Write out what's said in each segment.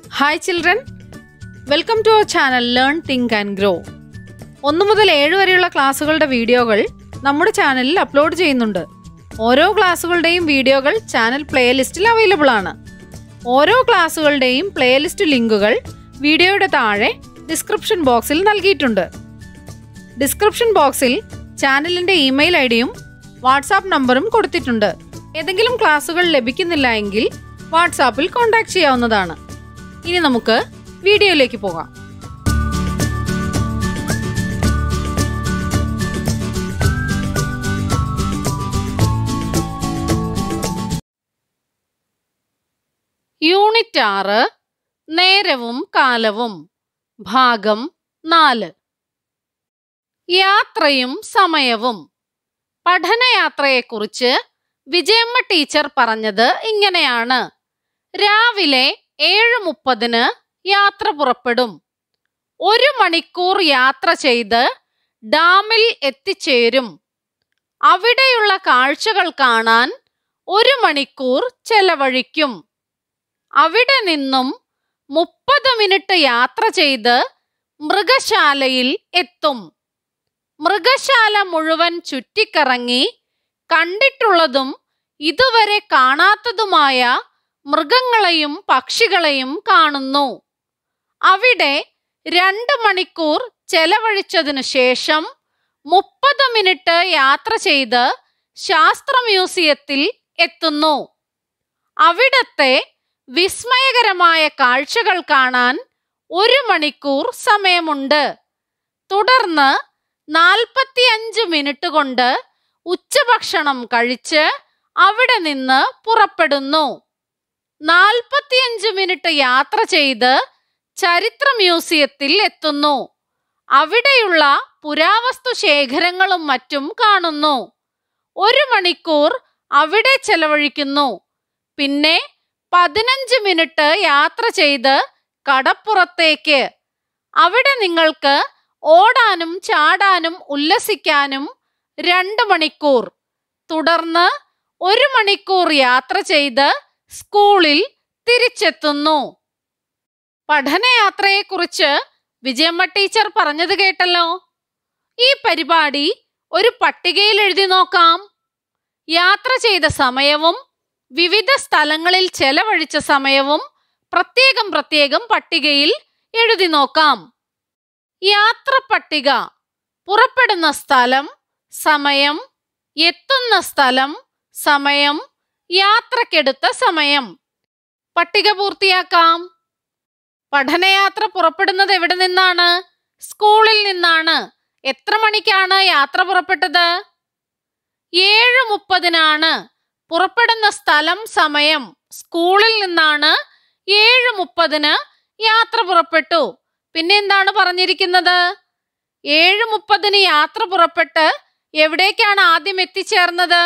hi children welcome to our channel learn think and grow ഒന്ന് മുതൽ ഏഴ് വരെയുള്ള ക്ലാസ്സുകളുടെ വീഡിയോകൾ നമ്മുടെ ചാനലിൽ അപ്ലോഡ് ചെയ്യുന്നുണ്ട് ഓരോ ക്ലാസ്സുകളുടെയും വീഡിയോകൾ ചാനൽ പ്ലേലിസ്റ്റിൽ അവൈലബിൾ ആണ് ഓരോ ക്ലാസ്സുകളുടെയും പ്ലേലിസ്റ്റ് ലിങ്കുകൾ വീഡിയോയുടെ താഴെ ഡിസ്ക്രിപ്ഷൻ ബോക്സിൽ നൽകിയിട്ടുണ്ട് ഡിസ്ക്രിപ്ഷൻ ബോക്സിൽ ചാനലിന്റെ ഇമെയിൽ ഐ ഡിയും വാട്സാപ്പ് നമ്പറും കൊടുത്തിട്ടുണ്ട് ഏതെങ്കിലും ക്ലാസ്സുകൾ ലഭിക്കുന്നില്ല എങ്കിൽ വാട്സാപ്പിൽ കോൺടാക്ട് ചെയ്യാവുന്നതാണ് ഇനി നമുക്ക് വീഡിയോയിലേക്ക് പോകാം യൂണിറ്റ് ആറ് നേരവും കാലവും ഭാഗം നാല് യാത്രയും സമയവും പഠനയാത്രയെക്കുറിച്ച് വിജയമ്മ ടീച്ചർ പറഞ്ഞത് ഇങ്ങനെയാണ് രാവിലെ ഏഴ് മുപ്പതിന് യാത്ര പുറപ്പെടും ഒരു മണിക്കൂർ യാത്ര ചെയ്ത് ഡാമിൽ എത്തിച്ചേരും അവിടെയുള്ള കാഴ്ചകൾ കാണാൻ ഒരു മണിക്കൂർ ചെലവഴിക്കും അവിടെ നിന്നും മുപ്പത് മിനിറ്റ് യാത്ര ചെയ്ത് മൃഗശാലയിൽ എത്തും മൃഗശാല മുഴുവൻ ചുറ്റിക്കറങ്ങി കണ്ടിട്ടുള്ളതും ഇതുവരെ കാണാത്തതുമായ മൃഗങ്ങളെയും പക്ഷികളെയും കാണുന്നു അവിടെ രണ്ട് മണിക്കൂർ ചെലവഴിച്ചതിനു ശേഷം മുപ്പത് മിനിറ്റ് യാത്ര ചെയ്ത് ശാസ്ത്ര മ്യൂസിയത്തിൽ എത്തുന്നു അവിടത്തെ വിസ്മയകരമായ കാഴ്ചകൾ കാണാൻ ഒരു മണിക്കൂർ സമയമുണ്ട് തുടർന്ന് നാൽപ്പത്തിയഞ്ച് മിനിറ്റ് കൊണ്ട് ഉച്ചഭക്ഷണം കഴിച്ച് അവിടെ നിന്ന് പുറപ്പെടുന്നു നാൽപ്പത്തിയഞ്ച് മിനിറ്റ് യാത്ര ചെയ്ത് ചരിത്ര മ്യൂസിയത്തിൽ എത്തുന്നു അവിടെയുള്ള പുരാവസ്തു ശേഖരങ്ങളും മറ്റും കാണുന്നു ഒരു മണിക്കൂർ അവിടെ ചെലവഴിക്കുന്നു പിന്നെ പതിനഞ്ച് മിനിറ്റ് യാത്ര ചെയ്ത് കടപ്പുറത്തേക്ക് അവിടെ നിങ്ങൾക്ക് ഓടാനും ചാടാനും ഉല്ലസിക്കാനും രണ്ട് മണിക്കൂർ തുടർന്ന് ഒരു മണിക്കൂർ യാത്ര ചെയ്ത് സ്കൂളിൽ തിരിച്ചെത്തുന്നു പഠനയാത്രയെക്കുറിച്ച് വിജയമ്മ ടീച്ചർ പറഞ്ഞത് കേട്ടല്ലോ ഈ പരിപാടി ഒരു പട്ടികയിൽ എഴുതി നോക്കാം യാത്ര ചെയ്ത സമയവും വിവിധ സ്ഥലങ്ങളിൽ ചെലവഴിച്ച സമയവും പ്രത്യേകം പ്രത്യേകം പട്ടികയിൽ എഴുതി നോക്കാം യാത്ര പട്ടിക പുറപ്പെടുന്ന സ്ഥലം സമയം എത്തുന്ന സ്ഥലം സമയം യാത്രക്കെടുത്ത സമയം പട്ടിക പൂർത്തിയാക്കാം പഠനയാത്ര പുറപ്പെടുന്നത് എവിടെ നിന്നാണ് സ്കൂളിൽ നിന്നാണ് എത്ര മണിക്കാണ് യാത്ര പുറപ്പെട്ടത് ഏഴ് മുപ്പതിനാണ് പുറപ്പെടുന്ന സ്ഥലം സമയം സ്കൂളിൽ നിന്നാണ് ഏഴ് മുപ്പതിന് യാത്ര പുറപ്പെട്ടു പിന്നെ എന്താണ് പറഞ്ഞിരിക്കുന്നത് ഏഴ് മുപ്പതിന് യാത്ര പുറപ്പെട്ട് എവിടേക്കാണ് ആദ്യം എത്തിച്ചേർന്നത്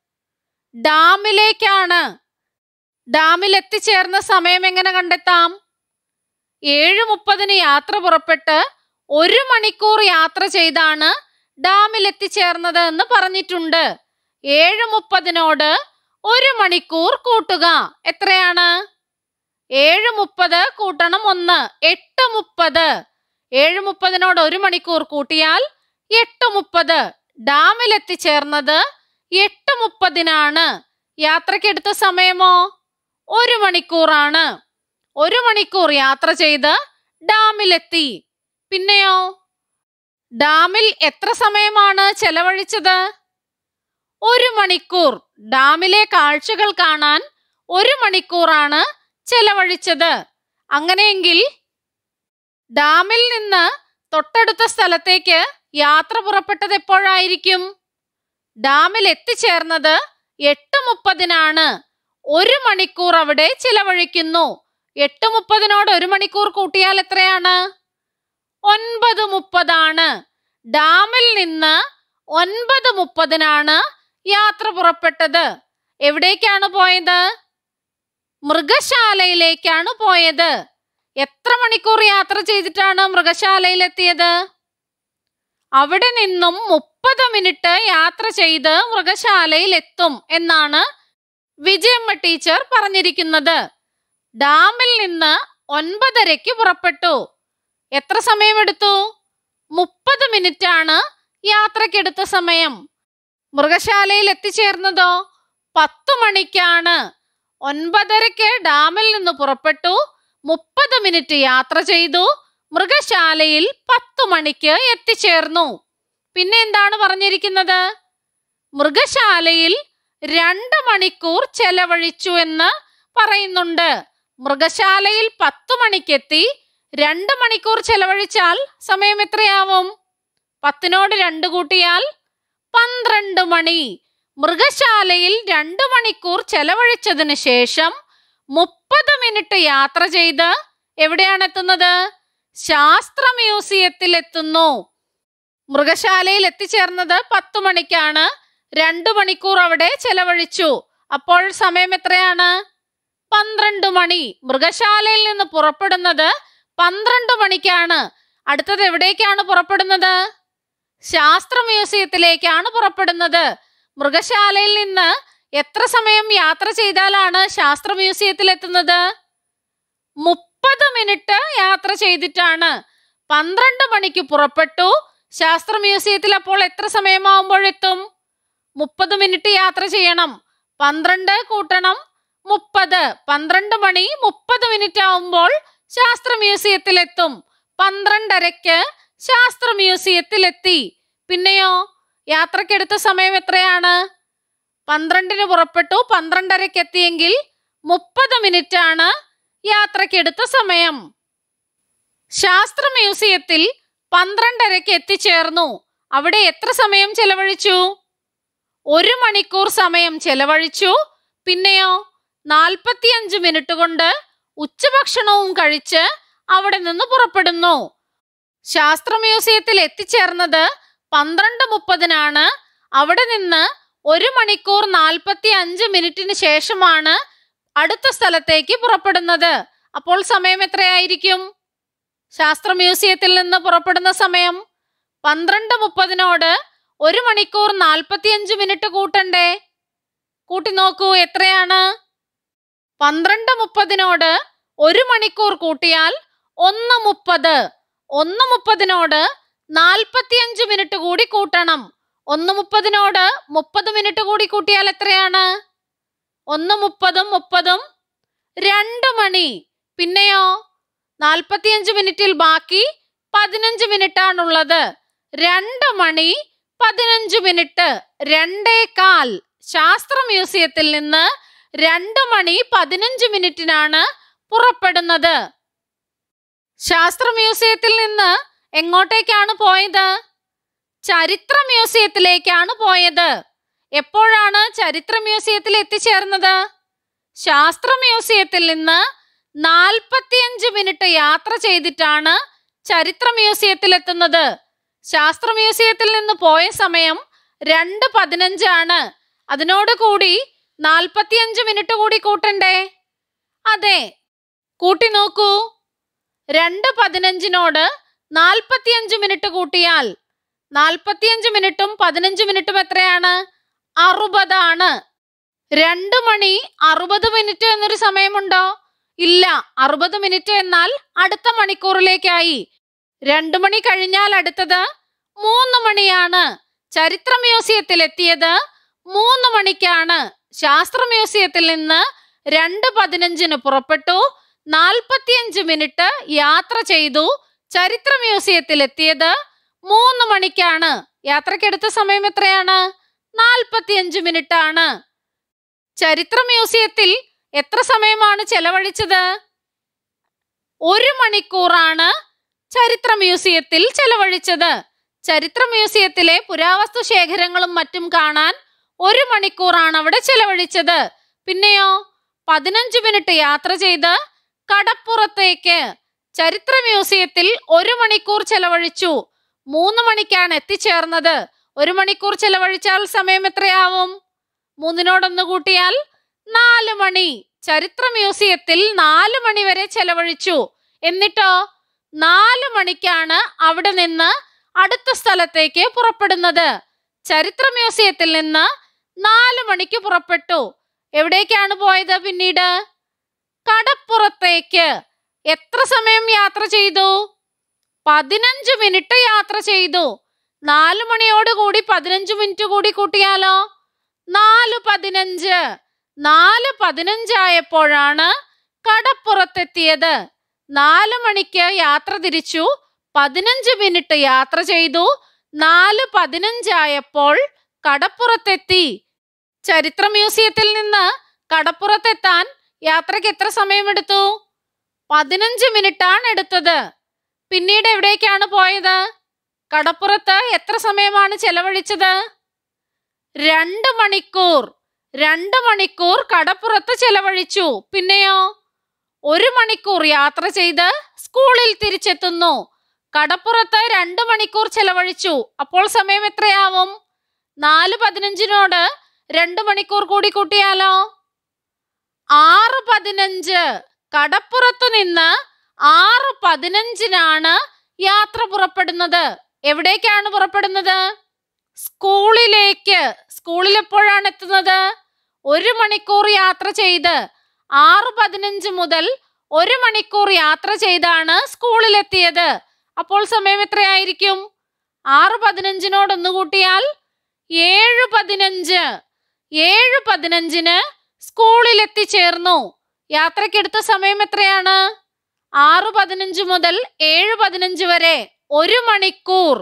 ഡാമിലേക്കാണ് ഡാമിൽ എത്തിച്ചേർന്ന സമയം എങ്ങനെ കണ്ടെത്താം ഏഴ് മുപ്പതിന് യാത്ര പുറപ്പെട്ട് ഒരു മണിക്കൂർ യാത്ര ചെയ്താണ് ഡാമിൽ എത്തിച്ചേർന്നത് എന്ന് പറഞ്ഞിട്ടുണ്ട് ഏഴ് മുപ്പതിനോട് ഒരു മണിക്കൂർ കൂട്ടുക എത്രയാണ് ഏഴ് മുപ്പത് കൂട്ടണം ഒന്ന് എട്ട് മുപ്പത് ഏഴ് മുപ്പതിനോട് ഒരു മണിക്കൂർ കൂട്ടിയാൽ എട്ട് മുപ്പത് ഡാമിൽ എത്തിച്ചേർന്നത് എട്ട് മുപ്പതിനാണ് യാത്രക്കെടുത്ത സമയമോ ഒരു മണിക്കൂറാണ് ഒരു മണിക്കൂർ യാത്ര ചെയ്ത് ഡാമിലെത്തി പിന്നെയോ ഡാമിൽ എത്ര സമയമാണ് ചെലവഴിച്ചത് ഒരു മണിക്കൂർ ഡാമിലെ കാഴ്ചകൾ കാണാൻ ഒരു മണിക്കൂറാണ് ചെലവഴിച്ചത് അങ്ങനെയെങ്കിൽ ഡാമിൽ നിന്ന് തൊട്ടടുത്ത സ്ഥലത്തേക്ക് യാത്ര പുറപ്പെട്ടത് എപ്പോഴായിരിക്കും ഡാമിൽ എത്തിച്ചേർന്നത് എട്ട് മുപ്പതിനാണ് ഒരു മണിക്കൂർ അവിടെ ചിലവഴിക്കുന്നു എട്ട് മുപ്പതിനോട് ഒരു മണിക്കൂർ കൂട്ടിയാൽ എത്രയാണ് ഒൻപത് മുപ്പതാണ് ഡാമിൽ നിന്ന് ഒൻപത് മുപ്പതിനാണ് യാത്ര പുറപ്പെട്ടത് എവിടേക്കാണ് പോയത് മൃഗശാലയിലേക്കാണ് പോയത് എത്ര മണിക്കൂർ യാത്ര ചെയ്തിട്ടാണ് മൃഗശാലയിൽ എത്തിയത് അവിടെ നിന്നും മുപ്പത് മിനിറ്റ് യാത്ര ചെയ്ത് മൃഗശാലയിൽ എത്തും എന്നാണ് വിജയമ്മ ടീച്ചർ പറഞ്ഞിരിക്കുന്നത് ഡാമിൽ നിന്ന് ഒൻപതരയ്ക്ക് പുറപ്പെട്ടു എത്ര സമയമെടുത്തു മുപ്പത് മിനിറ്റ് ആണ് യാത്രക്കെടുത്ത സമയം മൃഗശാലയിൽ എത്തിച്ചേർന്നതോ പത്തു മണിക്കാണ് ഒൻപതരയ്ക്ക് ഡാമിൽ നിന്ന് പുറപ്പെട്ടു മുപ്പത് മിനിറ്റ് യാത്ര ചെയ്തു മൃഗശാലയിൽ പത്തു മണിക്ക് എത്തിച്ചേർന്നു പിന്നെ എന്താണ് പറഞ്ഞിരിക്കുന്നത് മൃഗശാലയിൽ രണ്ട് മണിക്കൂർ ചെലവഴിച്ചു എന്ന് പറയുന്നുണ്ട് മൃഗശാലയിൽ പത്തു മണിക്കെത്തി രണ്ട് മണിക്കൂർ ചെലവഴിച്ചാൽ സമയം എത്രയാവും പത്തിനോട് രണ്ട് കൂട്ടിയാൽ പന്ത്രണ്ട് മണി മൃഗശാലയിൽ രണ്ട് മണിക്കൂർ ചെലവഴിച്ചതിന് ശേഷം മുപ്പത് മിനിറ്റ് യാത്ര ചെയ്ത് എവിടെയാണ് എത്തുന്നത് ശാസ്ത്ര മ്യൂസിയത്തിൽ എത്തുന്നു മൃഗശാലയിൽ എത്തിച്ചേർന്നത് പത്തു മണിക്കാണ് രണ്ടു മണിക്കൂർ അവിടെ ചെലവഴിച്ചു അപ്പോൾ സമയം എത്രയാണ് പന്ത്രണ്ട് മണി മൃഗശാലയിൽ നിന്ന് പുറപ്പെടുന്നത് പന്ത്രണ്ട് മണിക്കാണ് അടുത്തത് എവിടേക്കാണ് പുറപ്പെടുന്നത് ശാസ്ത്ര മ്യൂസിയത്തിലേക്കാണ് പുറപ്പെടുന്നത് മൃഗശാലയിൽ നിന്ന് എത്ര സമയം യാത്ര ചെയ്താലാണ് ശാസ്ത്ര മ്യൂസിയത്തിൽ എത്തുന്നത് മുപ്പത് മിനിറ്റ് യാത്ര ചെയ്തിട്ടാണ് പന്ത്രണ്ട് മണിക്ക് പുറപ്പെട്ടു ശാസ്ത്ര മ്യൂസിയത്തിൽ അപ്പോൾ എത്ര സമയമാവുമ്പോഴെത്തും മുപ്പത് മിനിറ്റ് യാത്ര ചെയ്യണം പന്ത്രണ്ട് കൂട്ടണം മുപ്പത് പന്ത്രണ്ട് മണി മുപ്പത് മിനിറ്റ് ആവുമ്പോൾ ശാസ്ത്ര മ്യൂസിയത്തിൽ എത്തും പന്ത്രണ്ടരയ്ക്ക് ശാസ്ത്ര മ്യൂസിയത്തിൽ എത്തി പിന്നെയോ യാത്രക്കെടുത്ത സമയം എത്രയാണ് പന്ത്രണ്ടിന് പുറപ്പെട്ടു പന്ത്രണ്ടരയ്ക്ക് എത്തിയെങ്കിൽ മുപ്പത് മിനിറ്റ് ആണ് യാത്രക്കെടുത്ത സമയം ശാസ്ത്ര മ്യൂസിയത്തിൽ പന്ത്രണ്ടരയ്ക്ക് എത്തിച്ചേർന്നു അവിടെ എത്ര സമയം ചെലവഴിച്ചു ഒരു മണിക്കൂർ സമയം ചെലവഴിച്ചു പിന്നെയോ നാൽപ്പത്തിയഞ്ച് മിനിറ്റ് കൊണ്ട് ഉച്ചഭക്ഷണവും കഴിച്ച് അവിടെ നിന്ന് പുറപ്പെടുന്നു ശാസ്ത്ര മ്യൂസിയത്തിൽ എത്തിച്ചേർന്നത് പന്ത്രണ്ട് മുപ്പതിനാണ് അവിടെ നിന്ന് ഒരു മണിക്കൂർ നാൽപ്പത്തി അഞ്ച് മിനിറ്റിന് ശേഷമാണ് അടുത്ത സ്ഥലത്തേക്ക് പുറപ്പെടുന്നത് അപ്പോൾ സമയം എത്രയായിരിക്കും ശാസ്ത്ര മ്യൂസിയത്തിൽ നിന്ന് പുറപ്പെടുന്ന സമയം പന്ത്രണ്ട് മുപ്പതിനോട് ഒരു മണിക്കൂർ നാൽപ്പത്തിയഞ്ച് മിനിറ്റ് കൂട്ടണ്ടേ കൂട്ടി നോക്കൂ എത്രയാണ് പന്ത്രണ്ട് മുപ്പതിനോട് ഒരു മണിക്കൂർ കൂട്ടിയാൽ ഒന്ന് മുപ്പത് ഒന്ന് മുപ്പതിനോട് നാൽപ്പത്തിയഞ്ച് മിനിറ്റ് കൂടി കൂട്ടണം ഒന്ന് മുപ്പതിനോട് മുപ്പത് മിനിറ്റ് കൂടി കൂട്ടിയാൽ എത്രയാണ് ഒന്ന് മുപ്പതും മുപ്പതും രണ്ട് മണി പിന്നെയോ നാൽപ്പത്തിയഞ്ച് മിനിറ്റിൽ ബാക്കി പതിനഞ്ച് മിനിറ്റ് ആണുള്ളത് രണ്ട് മണി പതിനഞ്ച് മിനിറ്റ് രണ്ടേ കാൽ ശാസ്ത്ര മ്യൂസിയത്തിൽ നിന്ന് രണ്ട് മണി പതിനഞ്ച് മിനിറ്റിനാണ് പുറപ്പെടുന്നത് ശാസ്ത്ര മ്യൂസിയത്തിൽ നിന്ന് എങ്ങോട്ടേക്കാണ് പോയത് ചരിത്ര മ്യൂസിയത്തിലേക്കാണ് പോയത് എപ്പോഴാണ് ചരിത്ര മ്യൂസിയത്തിൽ എത്തിച്ചേർന്നത് ശാസ്ത്ര മ്യൂസിയത്തിൽ നിന്ന് നാൽപ്പത്തിയഞ്ച് മിനിറ്റ് യാത്ര ചെയ്തിട്ടാണ് ചരിത്ര മ്യൂസിയത്തിൽ എത്തുന്നത് ശാസ്ത്ര മ്യൂസിയത്തിൽ നിന്ന് പോയ സമയം രണ്ട് പതിനഞ്ചാണ് അതിനോട് കൂടി നാൽപ്പത്തിയഞ്ച് മിനിറ്റ് കൂടി കൂട്ടണ്ടേ അതെ കൂട്ടി നോക്കൂ രണ്ട് പതിനഞ്ചിനോട് നാൽപ്പത്തിയഞ്ച് മിനിറ്റ് കൂട്ടിയാൽ നാൽപ്പത്തിയഞ്ച് മിനിറ്റും പതിനഞ്ച് മിനിറ്റും എത്രയാണ് അറുപതാണ് രണ്ട് മണി അറുപത് മിനിറ്റ് എന്നൊരു സമയമുണ്ടോ ഇല്ല അറുപത് മിനിറ്റ് എന്നാൽ അടുത്ത മണിക്കൂറിലേക്കായി രണ്ടു മണി കഴിഞ്ഞാൽ അടുത്തത് മൂന്ന് മണിയാണ് ചരിത്ര മ്യൂസിയത്തിൽ എത്തിയത് മൂന്ന് മണിക്കാണ് ശാസ്ത്ര മ്യൂസിയത്തിൽ നിന്ന് രണ്ട് പതിനഞ്ചിന് പുറപ്പെട്ടു നാൽപ്പത്തിയഞ്ച് മിനിറ്റ് യാത്ര ചെയ്തു ചരിത്ര മ്യൂസിയത്തിൽ എത്തിയത് മൂന്ന് മണിക്കാണ് യാത്രക്കെടുത്ത സമയം എത്രയാണ് നാൽപ്പത്തിയഞ്ച് മിനിറ്റ് ആണ് ചരിത്ര മ്യൂസിയത്തിൽ എത്ര സമയമാണ് ചെലവഴിച്ചത് ഒരു മണിക്കൂറാണ് ചരിത്ര മ്യൂസിയത്തിൽ ചെലവഴിച്ചത് ചരിത്ര മ്യൂസിയത്തിലെ പുരാവസ്തു ശേഖരങ്ങളും മറ്റും കാണാൻ ഒരു മണിക്കൂറാണ് അവിടെ ചെലവഴിച്ചത് പിന്നെയോ പതിനഞ്ച് മിനിറ്റ് യാത്ര ചെയ്ത് കടപ്പുറത്തേക്ക് ചരിത്ര മ്യൂസിയത്തിൽ ഒരു മണിക്കൂർ ചെലവഴിച്ചു മൂന്ന് മണിക്കാണ് എത്തിച്ചേർന്നത് ഒരു മണിക്കൂർ ചെലവഴിച്ചാൽ സമയം എത്രയാവും മൂന്നിനോടൊന്ന് കൂട്ടിയാൽ നാല് മണി ചരിത്ര മ്യൂസിയത്തിൽ നാല് മണി വരെ ചെലവഴിച്ചു എന്നിട്ടോ നാല് മണിക്കാണ് അവിടെ നിന്ന് അടുത്ത സ്ഥലത്തേക്ക് പുറപ്പെടുന്നത് ചരിത്ര മ്യൂസിയത്തിൽ നിന്ന് നാല് മണിക്ക് പുറപ്പെട്ടു എവിടേക്കാണ് പോയത് പിന്നീട് കടപ്പുറത്തേക്ക് എത്ര സമയം യാത്ര ചെയ്തു പതിനഞ്ച് മിനിറ്റ് യാത്ര ചെയ്തു നാല് മണിയോട് കൂടി പതിനഞ്ച് മിനിറ്റ് കൂടി കൂട്ടിയാലോ നാല് പതിനഞ്ച് നാല് പതിനഞ്ചായപ്പോഴാണ് കടപ്പുറത്തെത്തിയത് നാല് മണിക്ക് യാത്ര തിരിച്ചു പതിനഞ്ച് മിനിറ്റ് യാത്ര ചെയ്തു നാല് പതിനഞ്ചായപ്പോൾ കടപ്പുറത്തെത്തി ചരിത്ര മ്യൂസിയത്തിൽ നിന്ന് കടപ്പുറത്തെത്താൻ യാത്രയ്ക്ക് എത്ര സമയമെടുത്തു പതിനഞ്ച് മിനിറ്റാണ് എടുത്തത് പിന്നീട് എവിടേക്കാണ് പോയത് കടപ്പുറത്ത് എത്ര സമയമാണ് ചെലവഴിച്ചത് രണ്ട് മണിക്കൂർ രണ്ട് മണിക്കൂർ കടപ്പുറത്ത് ചെലവഴിച്ചു പിന്നെയോ ഒരു മണിക്കൂർ യാത്ര ചെയ്ത് സ്കൂളിൽ തിരിച്ചെത്തുന്നു കടപ്പുറത്ത് രണ്ട് മണിക്കൂർ ചെലവഴിച്ചു അപ്പോൾ സമയം എത്രയാവും നാല് പതിനഞ്ചിനോട് രണ്ട് മണിക്കൂർ കൂടി കൂട്ടിയാലോ ആറ് പതിനഞ്ച് കടപ്പുറത്തു നിന്ന് ആറ് പതിനഞ്ചിനാണ് യാത്ര പുറപ്പെടുന്നത് എവിടേക്കാണ് പുറപ്പെടുന്നത് സ്കൂളിലേക്ക് സ്കൂളിൽ എപ്പോഴാണ് എത്തുന്നത് ഒരു മണിക്കൂർ യാത്ര ചെയ്ത് ആറ് പതിനഞ്ച് മുതൽ ഒരു മണിക്കൂർ യാത്ര ചെയ്താണ് സ്കൂളിലെത്തിയത് അപ്പോൾ സമയം എത്രയായിരിക്കും ആറ് പതിനഞ്ചിനോട് ഒന്ന് കൂട്ടിയാൽ ഏഴ് പതിനഞ്ച് ഏഴ് പതിനഞ്ചിന് സ്കൂളിൽ എത്തിച്ചേർന്നു യാത്രക്കെടുത്ത സമയം എത്രയാണ് ആറ് പതിനഞ്ച് മുതൽ ഏഴ് പതിനഞ്ച് വരെ ഒരു മണിക്കൂർ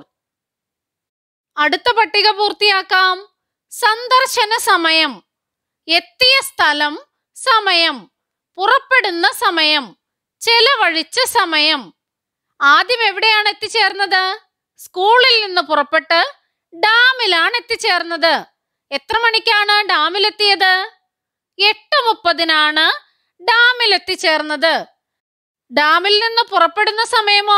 അടുത്ത പട്ടിക പൂർത്തിയാക്കാം സന്ദർശന സമയം എത്തിയ സ്ഥലം സമയം പുറപ്പെടുന്ന സമയം ചെലവഴിച്ച സമയം ആദ്യം എവിടെയാണ് എത്തിച്ചേർന്നത് സ്കൂളിൽ നിന്ന് പുറപ്പെട്ട് ഡാമിലാണ് എത്തിച്ചേർന്നത് എത്ര മണിക്കാണ് ഡാമിലെത്തിയത് എട്ട് മുപ്പതിനാണ് ഡാമിൽ എത്തിച്ചേർന്നത് ഡാമിൽ നിന്ന് പുറപ്പെടുന്ന സമയമോ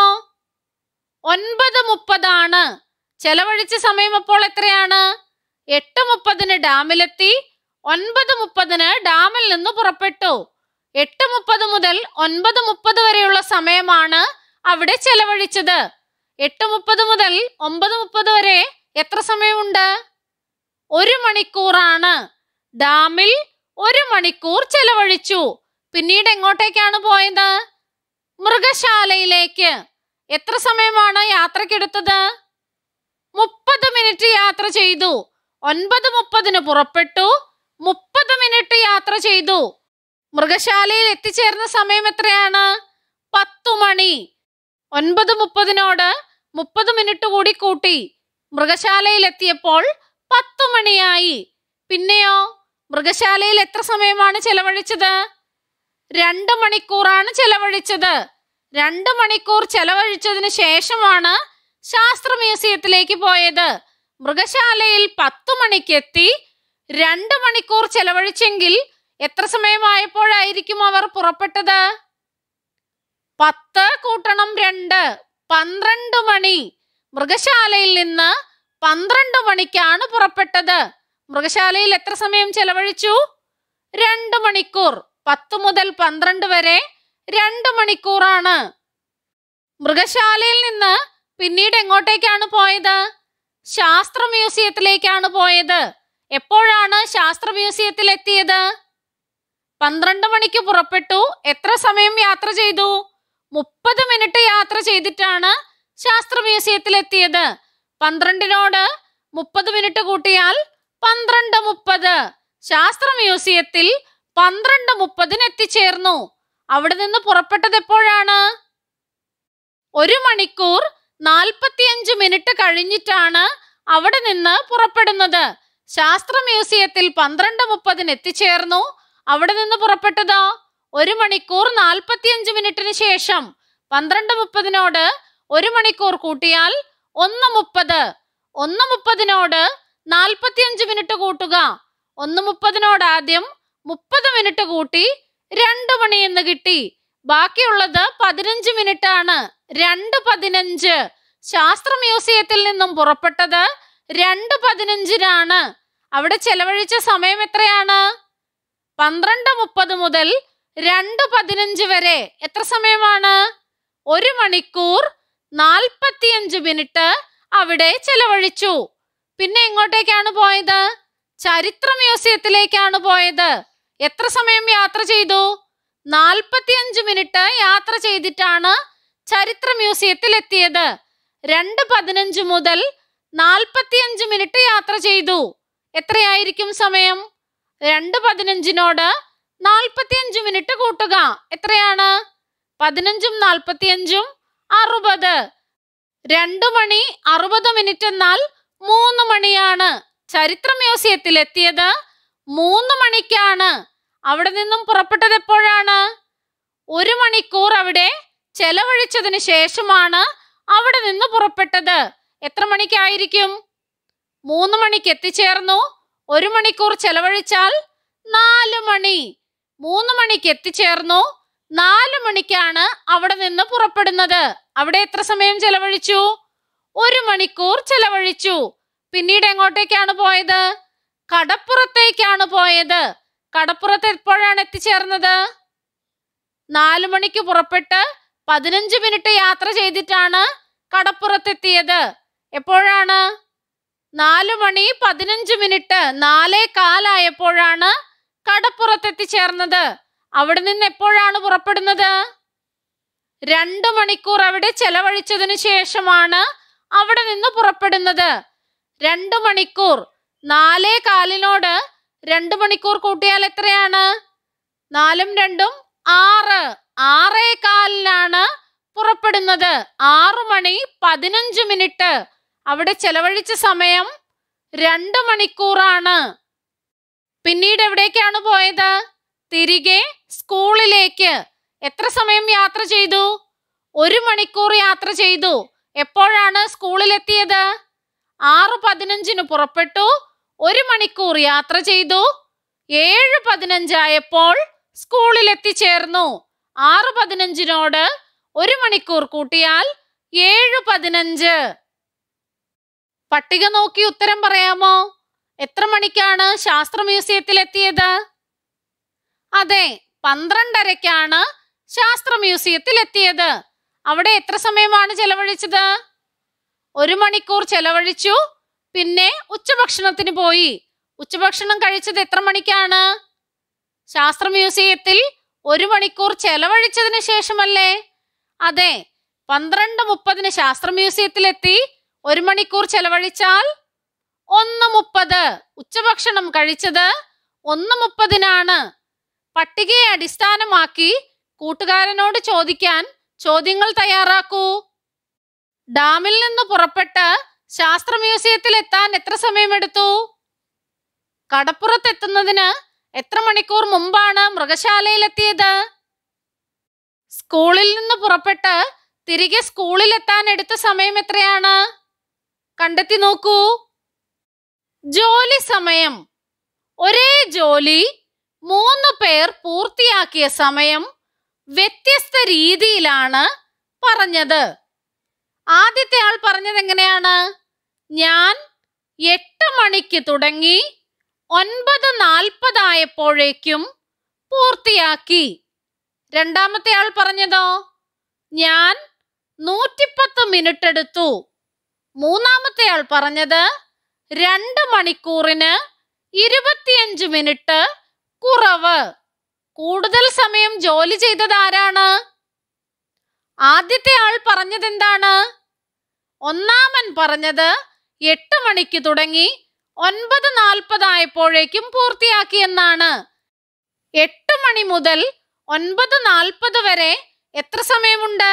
ഒൻപത് മുപ്പതാണ് ചെലവഴിച്ച സമയം അപ്പോൾ എത്രയാണ് എട്ട് മുപ്പതിന് ഡാമിലെത്തി ഒൻപത് മുപ്പതിന് ഡാമിൽ നിന്ന് പുറപ്പെട്ടു എട്ട് മുപ്പത് മുതൽ ഒൻപത് മുപ്പത് വരെയുള്ള സമയമാണ് അവിടെ ചെലവഴിച്ചത് എട്ട് മുപ്പത് മുതൽ ഒമ്പത് മുപ്പത് വരെ എത്ര സമയമുണ്ട് ഒരു മണിക്കൂറാണ് ഡാമിൽ ഒരു മണിക്കൂർ ചെലവഴിച്ചു പിന്നീട് എങ്ങോട്ടേക്കാണ് പോയത് മൃഗശാലയിലേക്ക് എത്ര സമയമാണ് യാത്രക്കെടുത്തത് മുപ്പത് മിനിറ്റ് യാത്ര ചെയ്തു ഒൻപത് മുപ്പതിന് പുറപ്പെട്ടു മുപ്പത് മിനിറ്റ് യാത്ര ചെയ്തു മൃഗശാലയിൽ എത്തിച്ചേർന്ന സമയം എത്രയാണ് പത്തു മണി ഒൻപത് മുപ്പതിനോട് മുപ്പത് മിനിറ്റ് കൂടി കൂട്ടി മൃഗശാലയിൽ എത്തിയപ്പോൾ പത്തു മണിയായി പിന്നെയോ മൃഗശാലയിൽ എത്ര സമയമാണ് ചെലവഴിച്ചത് രണ്ട് മണിക്കൂറാണ് ചെലവഴിച്ചത് രണ്ട് മണിക്കൂർ ചെലവഴിച്ചതിന് ശേഷമാണ് ശാസ്ത്ര മ്യൂസിയത്തിലേക്ക് പോയത് മൃഗശാലയിൽ പത്തു മണിക്കെത്തി രണ്ട് മണിക്കൂർ ചെലവഴിച്ചെങ്കിൽ എത്ര സമയമായപ്പോഴായിരിക്കും അവർ പുറപ്പെട്ടത് പത്ത് കൂട്ടണം രണ്ട് പന്ത്രണ്ട് മണി മൃഗശാലയിൽ നിന്ന് പന്ത്രണ്ട് മണിക്കാണ് പുറപ്പെട്ടത് മൃഗശാലയിൽ എത്ര സമയം ചെലവഴിച്ചു രണ്ട് മണിക്കൂർ പത്ത് മുതൽ പന്ത്രണ്ട് വരെ രണ്ട് മണിക്കൂറാണ് മൃഗശാലയിൽ നിന്ന് പിന്നീട് എങ്ങോട്ടേക്കാണ് പോയത് ശാസ്ത്ര മ്യൂസിയത്തിലേക്കാണ് പോയത് എപ്പോഴാണ് ശാസ്ത്ര മ്യൂസിയത്തിൽ എത്തിയത് പന്ത്രണ്ട് മണിക്ക് പുറപ്പെട്ടു എത്ര സമയം യാത്ര ചെയ്തു മുപ്പത് മിനിറ്റ് യാത്ര ചെയ്തിട്ടാണ് ശാസ്ത്ര മ്യൂസിയത്തിൽ എത്തിയത് പന്ത്രണ്ടിനോട് മുപ്പത് മിനിറ്റ് കൂട്ടിയാൽ പന്ത്രണ്ട് മുപ്പത് ശാസ്ത്ര മ്യൂസിയത്തിൽ പന്ത്രണ്ട് മുപ്പതിന് എത്തിച്ചേർന്നു അവിടെ നിന്ന് പുറപ്പെട്ടത് എപ്പോഴാണ് ഒരു മണിക്കൂർ നാൽപ്പത്തിയഞ്ച് മിനിറ്റ് കഴിഞ്ഞിട്ടാണ് അവിടെ നിന്ന് പുറപ്പെടുന്നത് ശാസ്ത്ര മ്യൂസിയത്തിൽ പന്ത്രണ്ട് മുപ്പതിന് എത്തിച്ചേർന്നു അവിടെ നിന്ന് പുറപ്പെട്ടതോ ഒരു മണിക്കൂർ നാൽപ്പത്തിയഞ്ച് മിനിറ്റിന് ശേഷം പന്ത്രണ്ട് മുപ്പതിനോട് ഒരു മണിക്കൂർ കൂട്ടിയാൽ ഒന്ന് മുപ്പത് ഒന്ന് മുപ്പതിനോട് നാൽപ്പത്തിയഞ്ച് മിനിറ്റ് കൂട്ടുക ഒന്ന് മുപ്പതിനോട് ആദ്യം മുപ്പത് മിനിറ്റ് കൂട്ടി രണ്ട് മണി എന്ന് കിട്ടി ബാക്കിയുള്ളത് പതിനഞ്ച് മിനിറ്റ് ആണ് രണ്ട് പതിനഞ്ച് ശാസ്ത്ര മ്യൂസിയത്തിൽ നിന്നും പുറപ്പെട്ടത് രണ്ട് പതിനഞ്ചിനാണ് അവിടെ ചെലവഴിച്ച സമയം എത്രയാണ് പന്ത്രണ്ട് മുപ്പത് മുതൽ രണ്ട് പതിനഞ്ച് വരെ എത്ര സമയമാണ് ഒരു മണിക്കൂർ നാൽപ്പത്തിയഞ്ച് മിനിറ്റ് അവിടെ ചെലവഴിച്ചു പിന്നെ എങ്ങോട്ടേക്കാണ് പോയത് ചരിത്ര മ്യൂസിയത്തിലേക്കാണ് പോയത് എത്ര സമയം യാത്ര ചെയ്തു നാൽപ്പത്തിയഞ്ച് മിനിറ്റ് യാത്ര ചെയ്തിട്ടാണ് ചരിത്ര മ്യൂസിയത്തിൽ എത്തിയത് രണ്ട് പതിനഞ്ച് മുതൽ നാൽപ്പത്തിയഞ്ച് മിനിറ്റ് യാത്ര ചെയ്തു എത്രയായിരിക്കും സമയം രണ്ട് പതിനഞ്ചിനോട് നാൽപ്പത്തിയഞ്ച് മിനിറ്റ് കൂട്ടുക എത്രയാണ് പതിനഞ്ചും നാൽപ്പത്തിയഞ്ചും അറുപത് രണ്ടു മണി അറുപത് മിനിറ്റ് എന്നാൽ മൂന്ന് മണിയാണ് ചരിത്ര മ്യൂസിയത്തിൽ എത്തിയത് മൂന്ന് മണിക്കാണ് അവിടെ നിന്നും പുറപ്പെട്ടത് എപ്പോഴാണ് ഒരു മണിക്കൂർ അവിടെ ചെലവഴിച്ചതിന് ശേഷമാണ് അവിടെ നിന്ന് പുറപ്പെട്ടത് എത്ര മണിക്കായിരിക്കും മൂന്ന് മണിക്ക് എത്തിച്ചേർന്നു ഒരു മണിക്കൂർ ചെലവഴിച്ചാൽ നാല് മണി മൂന്ന് മണിക്ക് എത്തിച്ചേർന്നു നാല് മണിക്കാണ് അവിടെ നിന്ന് പുറപ്പെടുന്നത് അവിടെ എത്ര സമയം ചെലവഴിച്ചു ഒരു മണിക്കൂർ ചെലവഴിച്ചു പിന്നീട് എങ്ങോട്ടേക്കാണ് പോയത് കടപ്പുറത്തേക്കാണ് പോയത് കടപ്പുറത്ത് എപ്പോഴാണ് എത്തിച്ചേർന്നത് നാലു മണിക്ക് പുറപ്പെട്ട് പതിനഞ്ച് മിനിറ്റ് യാത്ര ചെയ്തിട്ടാണ് കടപ്പുറത്തെത്തിയത് എപ്പോഴാണ് നാലു മണി പതിനഞ്ച് മിനിറ്റ് നാലേ കാലായപ്പോഴാണ് കടപ്പുറത്തെത്തിച്ചേർന്നത് അവിടെ നിന്ന് എപ്പോഴാണ് പുറപ്പെടുന്നത് രണ്ട് മണിക്കൂർ അവിടെ ചെലവഴിച്ചതിന് ശേഷമാണ് അവിടെ നിന്ന് പുറപ്പെടുന്നത് രണ്ട് മണിക്കൂർ നാലേ കാലിനോട് രണ്ട് മണിക്കൂർ കൂട്ടിയാൽ എത്രയാണ് നാലും രണ്ടും ആറ് ആറേ കാലിനാണ് പുറപ്പെടുന്നത് ആറു മണി പതിനഞ്ച് മിനിറ്റ് അവിടെ ചെലവഴിച്ച സമയം രണ്ട് മണിക്കൂറാണ് പിന്നീട് എവിടേക്കാണ് പോയത് തിരികെ സ്കൂളിലേക്ക് എത്ര സമയം യാത്ര ചെയ്തു ഒരു മണിക്കൂർ യാത്ര ചെയ്തു എപ്പോഴാണ് സ്കൂളിലെത്തിയത് ആറ് പതിനഞ്ചിന് പുറപ്പെട്ടു ഒരു മണിക്കൂർ യാത്ര ചെയ്തു ഏഴ് പതിനഞ്ചായപ്പോൾ സ്കൂളിൽ എത്തിച്ചേർന്നു ആറ് പതിനഞ്ചിനോട് ഒരു മണിക്കൂർ കൂട്ടിയാൽ ഏഴ് പതിനഞ്ച് പട്ടിക നോക്കി ഉത്തരം പറയാമോ എത്ര മണിക്കാണ് ശാസ്ത്ര മ്യൂസിയത്തിൽ എത്തിയത് അതെ പന്ത്രണ്ടരയ്ക്കാണ് ശാസ്ത്ര മ്യൂസിയത്തിൽ എത്തിയത് അവിടെ എത്ര സമയമാണ് ചെലവഴിച്ചത് ഒരു മണിക്കൂർ ചെലവഴിച്ചു പിന്നെ ഉച്ചഭക്ഷണത്തിന് പോയി ഉച്ചഭക്ഷണം കഴിച്ചത് എത്ര മണിക്കാണ് ശാസ്ത്ര മ്യൂസിയത്തിൽ ഒരു മണിക്കൂർ ചെലവഴിച്ചതിന് ശേഷമല്ലേ അതെ പന്ത്രണ്ട് മുപ്പതിന് ശാസ്ത്ര മ്യൂസിയത്തിലെത്തി ഒരു മണിക്കൂർ ചെലവഴിച്ചാൽ ഒന്ന് മുപ്പത് ഉച്ചഭക്ഷണം കഴിച്ചത് ഒന്ന് മുപ്പതിനാണ് പട്ടികയെ അടിസ്ഥാനമാക്കി കൂട്ടുകാരനോട് ചോദിക്കാൻ ചോദ്യങ്ങൾ തയ്യാറാക്കൂ ഡാമിൽ നിന്ന് പുറപ്പെട്ട് ശാസ്ത്ര മ്യൂസിയത്തിൽ എത്താൻ എത്ര സമയമെടുത്തു കടപ്പുറത്തെത്തുന്നതിന് എത്ര മണിക്കൂർ മുമ്പാണ് മൃഗശാലയിലെത്തിയത് സ്കൂളിൽ നിന്ന് പുറപ്പെട്ട് തിരികെ സ്കൂളിലെത്താൻ എടുത്ത സമയം എത്രയാണ് കണ്ടെത്തി നോക്കൂ ജോലി സമയം ഒരേ ജോലി മൂന്ന് പേർ പൂർത്തിയാക്കിയ സമയം വ്യത്യസ്ത രീതിയിലാണ് പറഞ്ഞത് ആദ്യത്തെ ആൾ പറഞ്ഞത് എങ്ങനെയാണ് ഞാൻ എട്ട് മണിക്ക് തുടങ്ങി ഒൻപത് നാൽപ്പതായപ്പോഴേക്കും പൂർത്തിയാക്കി രണ്ടാമത്തെ ആൾ പറഞ്ഞതോ ഞാൻ നൂറ്റിപ്പത്ത് മിനിറ്റ് എടുത്തു മൂന്നാമത്തെ ആൾ പറഞ്ഞത് രണ്ട് മണിക്കൂറിന് ഇരുപത്തിയഞ്ച് മിനിറ്റ് കുറവ് കൂടുതൽ സമയം ജോലി ചെയ്തത് ആരാണ് ആദ്യത്തെ ആൾ പറഞ്ഞത് എന്താണ് ഒന്നാമൻ പറഞ്ഞത് എട്ട് മണിക്ക് തുടങ്ങി ഒൻപത് നാൽപ്പതായപ്പോഴേക്കും പൂർത്തിയാക്കിയെന്നാണ് എട്ട് മണി മുതൽ ഒൻപത് നാൽപ്പത് വരെ എത്ര സമയമുണ്ട്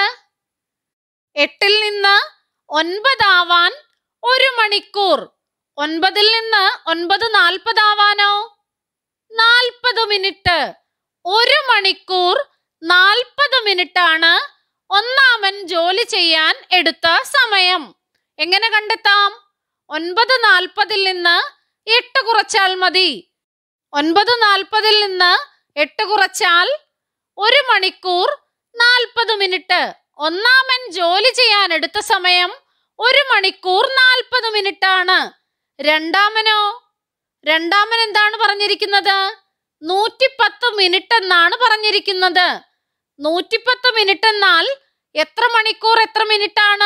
എട്ടിൽ നിന്ന് ഒൻപതാവാൻ ഒരു മണിക്കൂർ ഒൻപതിൽ നിന്ന് ഒൻപത് നാൽപ്പതാവാനോ നാൽപ്പത് മിനിറ്റ് ഒരു മണിക്കൂർ നാൽപ്പത് മിനിറ്റാണ് ഒന്നാമൻ ജോലി ചെയ്യാൻ എടുത്ത സമയം എങ്ങനെ കണ്ടെത്താം ഒൻപത് നാൽപ്പതിൽ നിന്ന് എട്ട് കുറച്ചാൽ മതി ഒൻപത് നാൽപ്പതിൽ നിന്ന് എട്ട് കുറച്ചാൽ ഒരു മണിക്കൂർ നാൽപ്പത് മിനിറ്റ് ഒന്നാമൻ ജോലി ചെയ്യാൻ എടുത്ത സമയം ഒരു മണിക്കൂർ നാൽപ്പത് മിനിറ്റ് ആണ് രണ്ടാമനോ രണ്ടാമൻ എന്താണ് പറഞ്ഞിരിക്കുന്നത് നൂറ്റിപ്പത്ത് മിനിറ്റ് എന്നാണ് പറഞ്ഞിരിക്കുന്നത് നൂറ്റിപ്പത്ത് മിനിറ്റ് എന്നാൽ എത്ര മണിക്കൂർ എത്ര മിനിറ്റ് ആണ്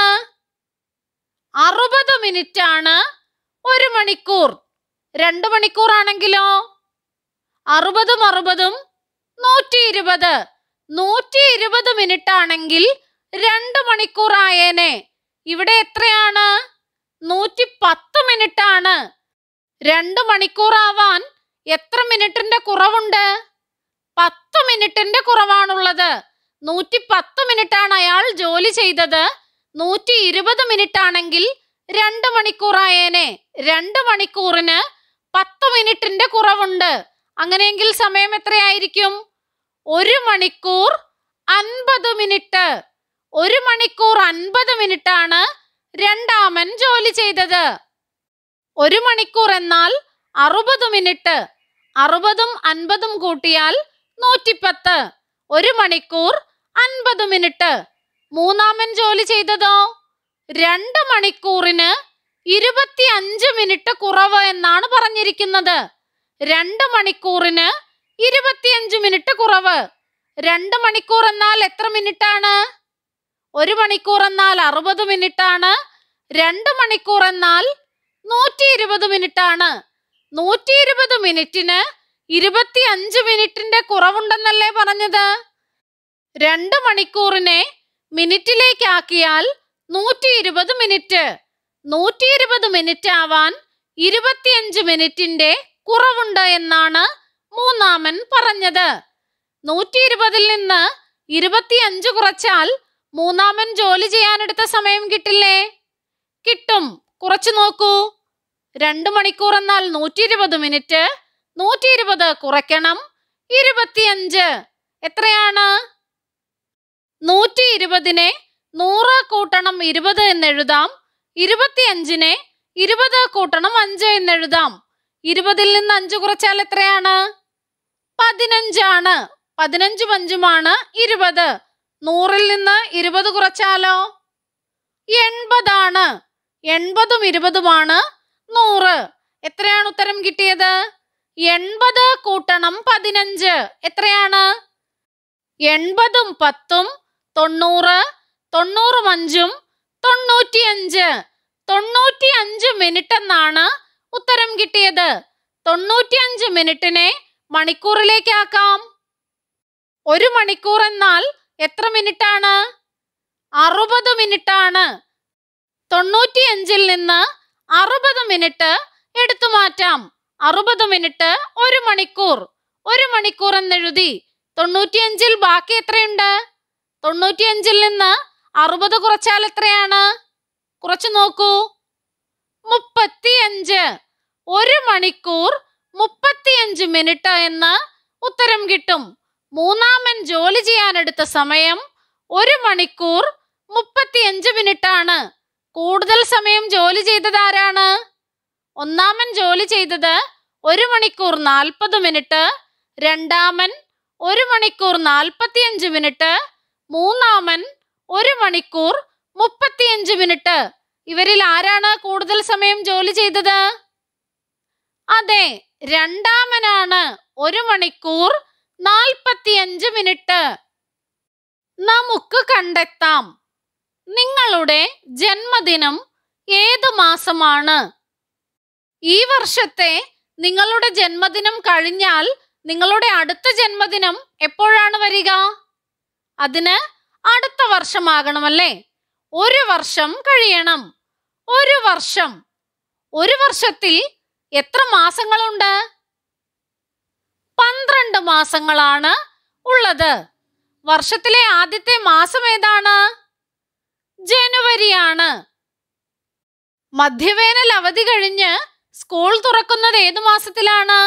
അറുപത് മിനിറ്റ് ആണ് ഒരു മണിക്കൂർ രണ്ട് മണിക്കൂർ ആണെങ്കിലോ അറുപതും അറുപതും നൂറ്റി ഇരുപത് നൂറ്റി ഇരുപത് മിനിറ്റ് ആണെങ്കിൽ രണ്ട് മണിക്കൂർ ആയേനെ ഇവിടെ എത്രയാണ് നൂറ്റി പത്ത് മിനിറ്റ് ആണ് രണ്ട് മണിക്കൂർ ആവാൻ എത്ര മിനിറ്റിന്റെ കുറവുണ്ട് പത്ത് മിനിറ്റിന്റെ കുറവാണുള്ളത് നൂറ്റി പത്ത് മിനിറ്റ് ആണ് അയാൾ ജോലി ചെയ്തത് നൂറ്റി ഇരുപത് മിനിറ്റ് ആണെങ്കിൽ രണ്ട് മണിക്കൂറായേനെ രണ്ട് മണിക്കൂറിന് പത്ത് മിനിറ്റിന്റെ കുറവുണ്ട് അങ്ങനെയെങ്കിൽ സമയം എത്രയായിരിക്കും ഒരു മണിക്കൂർ അൻപത് മിനിറ്റ് ഒരു മണിക്കൂർ അൻപത് മിനിറ്റ് ആണ് രണ്ടാമൻ ജോലി ചെയ്തത് ഒരു മണിക്കൂർ എന്നാൽ അറുപത് മിനിറ്റ് അറുപതും അൻപതും കൂട്ടിയാൽ നൂറ്റിപ്പത്ത് ഒരു മണിക്കൂർ അൻപത് മിനിറ്റ് മൂന്നാമൻ ജോലി ചെയ്തതോ രണ്ട് മണിക്കൂറിന് ഇരുപത്തി അഞ്ച് മിനിറ്റ് കുറവ് എന്നാണ് പറഞ്ഞിരിക്കുന്നത് രണ്ട് മണിക്കൂറിന് ഇരുപത്തിയഞ്ച് മിനിറ്റ് കുറവ് രണ്ട് മണിക്കൂർ എന്നാൽ എത്ര മിനിറ്റ് ആണ് ഒരു മണിക്കൂർ എന്നാൽ അറുപത് മിനിറ്റ് ആണ് രണ്ട് മണിക്കൂർ എന്നാൽ നൂറ്റി ഇരുപത് മിനിറ്റ് ആണ് നൂറ്റി ഇരുപത് മിനിറ്റിന് ഇരുപത്തി അഞ്ച് മിനിറ്റിന്റെ കുറവുണ്ടെന്നല്ലേ പറഞ്ഞത് രണ്ട് മണിക്കൂറിനെ മിനിറ്റിലേക്കാക്കിയാൽ നൂറ്റി ഇരുപത് മിനിറ്റ് നൂറ്റി ഇരുപത് മിനിറ്റ് ആവാൻ ഇരുപത്തിയഞ്ച് മിനിറ്റിന്റെ കുറവുണ്ട് എന്നാണ് മൂന്നാമൻ പറഞ്ഞത് നൂറ്റി ഇരുപതിൽ നിന്ന് ഇരുപത്തിയഞ്ച് കുറച്ചാൽ മൂന്നാമൻ ജോലി ചെയ്യാനെടുത്ത സമയം കിട്ടില്ലേ കിട്ടും കുറച്ചു നോക്കൂ രണ്ട് മണിക്കൂർ എന്നാൽ നൂറ്റി ഇരുപത് മിനിറ്റ് നൂറ്റി ഇരുപത് കുറയ്ക്കണം ഇരുപത്തിയഞ്ച് എത്രയാണ് നൂറ്റി ഇരുപതിനെ നൂറ് കൂട്ടണം ഇരുപത് എന്നെഴുതാം ഇരുപത്തിയഞ്ചിനെ ഇരുപത് കൂട്ടണം അഞ്ച് എന്നെഴുതാം ഇരുപതിൽ നിന്ന് അഞ്ച് കുറച്ചാൽ എത്രയാണ് പതിനഞ്ചാണ് പതിനഞ്ചും അഞ്ചുമാണ് ഇരുപത് നൂറിൽ നിന്ന് ഇരുപത് കുറച്ചാലോ എൺപതാണ് എൺപതും ഇരുപതുമാണ് നൂറ് എത്രയാണ് ഉത്തരം കിട്ടിയത് എൺപത് കൂട്ടണം പതിനഞ്ച് എത്രയാണ് എൺപതും പത്തും തൊണ്ണൂറ് തൊണ്ണൂറും അഞ്ചും തൊണ്ണൂറ്റിയഞ്ച് തൊണ്ണൂറ്റി അഞ്ച് മിനിറ്റ് എന്നാണ് ഉത്തരം കിട്ടിയത് തൊണ്ണൂറ്റിയഞ്ച് മിനിറ്റിനെ മണിക്കൂറിലേക്കാക്കാം ഒരു മണിക്കൂർ എന്നാൽ എത്ര മിനിറ്റ് ആണ് അറുപത് മിനിറ്റ് ആണ് തൊണ്ണൂറ്റിയഞ്ചിൽ നിന്ന് അറുപത് മിനിറ്റ് എടുത്തു മാറ്റാം അറുപത് മിനിറ്റ് ഒരു മണിക്കൂർ ഒരു മണിക്കൂർ എന്നെഴുതി തൊണ്ണൂറ്റിയഞ്ചിൽ ബാക്കി എത്രയുണ്ട് തൊണ്ണൂറ്റിയഞ്ചിൽ നിന്ന് അറുപത് കുറച്ചാൽ എത്രയാണ് കുറച്ചു നോക്കൂ മുപ്പത്തിയഞ്ച് ഒരു മണിക്കൂർ മുപ്പത്തിയഞ്ച് മിനിറ്റ് എന്ന് ഉത്തരം കിട്ടും മൂന്നാമൻ ജോലി ചെയ്യാനെടുത്ത സമയം ഒരു മണിക്കൂർ മുപ്പത്തിയഞ്ച് മിനിറ്റ് ആണ് കൂടുതൽ സമയം ജോലി ചെയ്തത് ആരാണ് ഒന്നാമൻ ജോലി ചെയ്തത് ഒരു മണിക്കൂർ നാൽപ്പത് മിനിറ്റ് രണ്ടാമൻ ഒരു മണിക്കൂർ നാൽപ്പത്തിയഞ്ച് മിനിറ്റ് മൂന്നാമൻ ഒരു മണിക്കൂർ മുപ്പത്തിയഞ്ച് മിനിറ്റ് ഇവരിൽ ആരാണ് കൂടുതൽ സമയം ജോലി ചെയ്തത് അതെ രണ്ടാമനാണ് ഒരു മണിക്കൂർ നാൽപ്പത്തിയഞ്ച് മിനിറ്റ് നമുക്ക് കണ്ടെത്താം നിങ്ങളുടെ ജന്മദിനം ഏത് മാസമാണ് ഈ വർഷത്തെ നിങ്ങളുടെ ജന്മദിനം കഴിഞ്ഞാൽ നിങ്ങളുടെ അടുത്ത ജന്മദിനം എപ്പോഴാണ് വരിക അതിന് അടുത്ത വർഷമാകണമല്ലേ ഒരു വർഷം കഴിയണം ഒരു വർഷം ഒരു വർഷത്തിൽ എത്ര മാസങ്ങളുണ്ട് പന്ത്രണ്ട് മാസങ്ങളാണ് ഉള്ളത് വർഷത്തിലെ ആദ്യത്തെ മാസം ഏതാണ് ജനുവരിയാണ് മധ്യവേനൽ അവധി കഴിഞ്ഞ് സ്കൂൾ തുറക്കുന്നത് ഏതു മാസത്തിലാണ്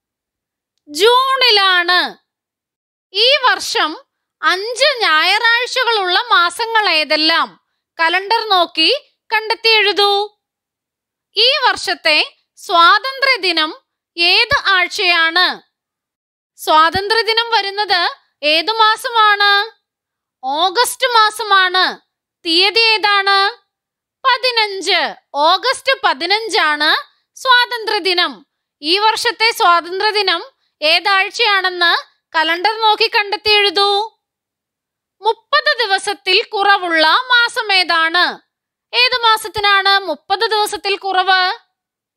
ജൂണിലാണ് ഈ വർഷം അഞ്ച് ഞായറാഴ്ചകളുള്ള മാസങ്ങൾ ഏതെല്ലാം കലണ്ടർ നോക്കി കണ്ടെത്തി എഴുതൂ ഈ വർഷത്തെ സ്വാതന്ത്ര്യ ദിനം ഏത് ആഴ്ചയാണ് സ്വാതന്ത്ര്യ ദിനം വരുന്നത് ഏതു മാസമാണ് ഓഗസ്റ്റ് മാസമാണ് തീയതി ഏതാണ് പതിനഞ്ച് ഓഗസ്റ്റ് പതിനഞ്ചാണ് സ്വാതന്ത്ര്യ ദിനം ഈ വർഷത്തെ സ്വാതന്ത്ര്യ ദിനം ഏതാഴ്ചയാണെന്ന് കലണ്ടർ നോക്കി കണ്ടെത്തി എഴുതൂ മുപ്പത് ദിവസത്തിൽ കുറവുള്ള മാസം ഏതാണ് ഏത് മാസത്തിനാണ് മുപ്പത് ദിവസത്തിൽ കുറവ്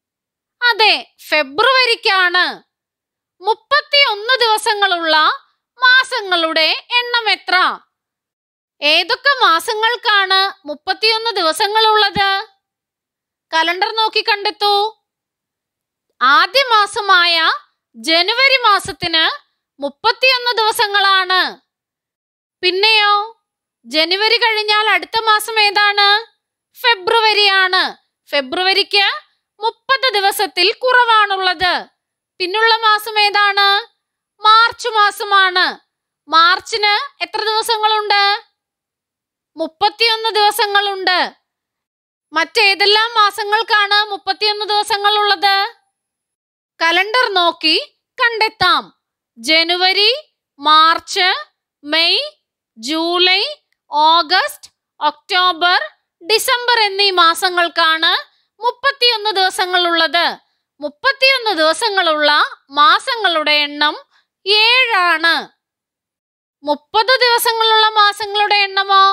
അതെ ഫെബ്രുവരിക്കാണ് മുപ്പത്തി ഒന്ന് ദിവസങ്ങളുള്ള മാസങ്ങളുടെ എണ്ണം എത്ര ഏതൊക്കെ മാസങ്ങൾക്കാണ് മുപ്പത്തിയൊന്ന് ദിവസങ്ങളുള്ളത് കലണ്ടർ നോക്കി കണ്ടെത്തൂ ആദ്യ മാസമായ ജനുവരി മാസത്തിന് മുപ്പത്തിയൊന്ന് ദിവസങ്ങളാണ് പിന്നെയോ ജനുവരി കഴിഞ്ഞാൽ അടുത്ത മാസം ഏതാണ് ഫെബ്രുവരിയാണ് ഫെബ്രുവരിക്ക് മുപ്പത് ദിവസത്തിൽ കുറവാണുള്ളത് പിന്നുള്ള മാസം ഏതാണ് മാർച്ച് മാസമാണ് മാർച്ചിന് എത്ര ദിവസങ്ങളുണ്ട് മുപ്പത്തിയൊന്ന് ദിവസങ്ങളുണ്ട് മറ്റേതെല്ലാം മാസങ്ങൾക്കാണ് മുപ്പത്തിയൊന്ന് ദിവസങ്ങളുള്ളത് കലണ്ടർ നോക്കി കണ്ടെത്താം ജനുവരി മാർച്ച് മെയ് ജൂലൈ ഓഗസ്റ്റ് ഒക്ടോബർ ഡിസംബർ എന്നീ മാസങ്ങൾക്കാണ് മുപ്പത്തിയൊന്ന് ദിവസങ്ങളുള്ളത് മുപ്പത്തിയൊന്ന് ദിവസങ്ങളുള്ള മാസങ്ങളുടെ എണ്ണം ഏഴാണ് മുപ്പത് ദിവസങ്ങളുള്ള മാസങ്ങളുടെ എണ്ണമോ